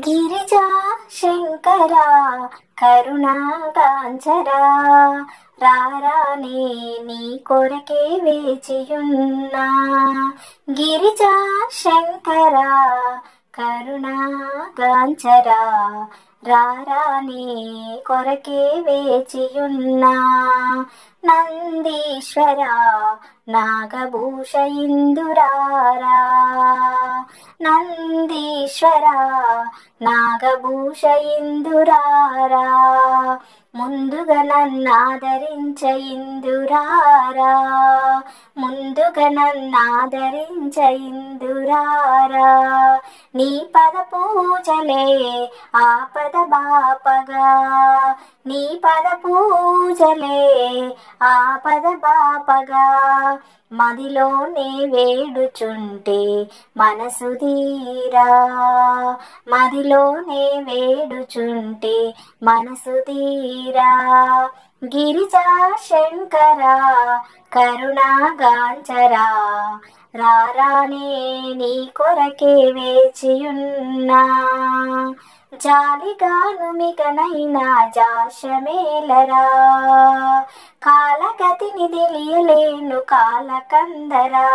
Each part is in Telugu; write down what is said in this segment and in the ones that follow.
గిరిజా శంకర కరుణాకాంచరా రారానే నీ కొరకే వేచియున్నా గిరిజా శంకర కరుణాకాంచరా రారానే కొరకే వేచియున్నా నందీశ్వర నాగభూష ఇందురారా నందీశ్వర నాగభూష ఇందురారా ముందుగా నన్నాదరించ ఇందురారా ముందుగా నన్నాదరించ ఇందురారా నీ పద పూజలే ఆపద బాపగా నీ పద పూజలే ఆపద బాపగా మదిలోనే వేడుచుంటే మనసు తీరా మదిలోనే వేడుచుంటే మనసు తీరా గిరిజా శంకర కరుణాగాంచరా రారానే నీ కొరకే వేచియున్నా జాలిగాను మిగనైనా జాషమేలరా కాలగతిని తెలియలేను కాలకందరా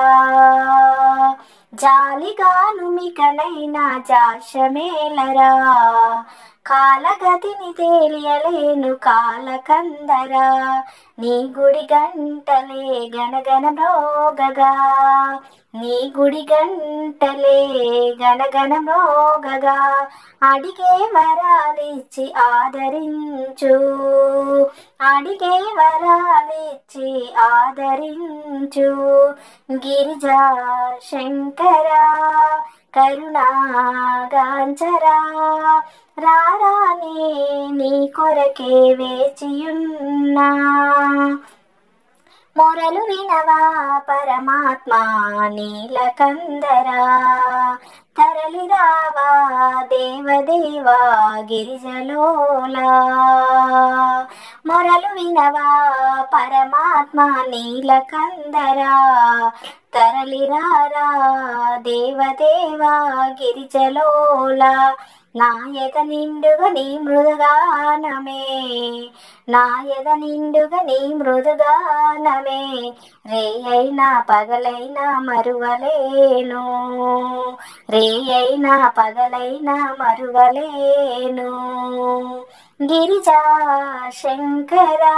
జాలిగాను మికనైనా జాషమేలరా కాలగతిని తెలియలేను కాలకందరా నీ గుడి గంటలే గనగన మ్రోగగా నీ గుడి గంటలే గనగన మ్రోగగా అడిగే వరాలిచ్చి ఆదరించు అడిగే వరాలిచ్చి ఆదరించు గిరిజా శంకర కరుణాగాంచరా రారానే నీ కొరకే వేచియున్నా మొరలు వినవా పరమాత్మ నీలకందరా తరలి రావా దేవదేవా గిరిజలోలా మొరలు వినవా పరమాత్మ నీలకందరా తరలి రారా దేవదేవా గిరిజలోలా నాయక నిండుగా నీ మృదుగానమే నాయక నిండుగా నీ మృదుగానమే రే అయినా పగలైనా మరువలేను రే అయినా పగలైనా మరువలేను గిరిజా శంకరా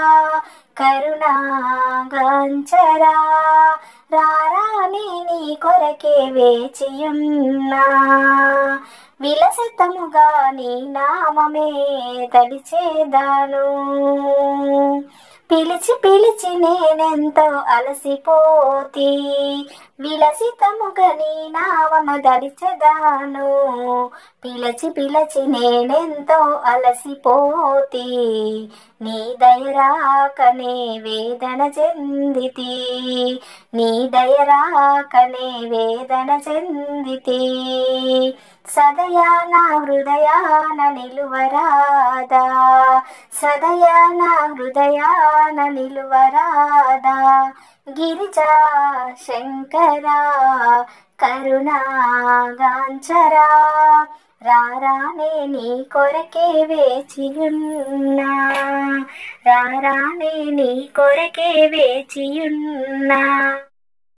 కరుణాగాంచరా రారాని నీ కొరకే వేచియున్నా విలసితముగా నీ నామమే తలిచేదాను పిలిచి పిలిచి నేనెంతో అలసిపోతి విలసితముగా నీ నామము దలిచదాను పిలచి పిలచి నేనెంతో అలసిపోతి నీ దయరాకనే వేదన చెందితి నీ దయరాకనే వేదన చెందితి సదయా నా హృదయాన నిలువరాదా సదయా నా హృదయాన నిలువరాదా గిరిజా శంకరా కరుణాగాంచరా రారానే నీ కొరకే వేచియున్నా రారానే నీ కొరకే వేచియున్నా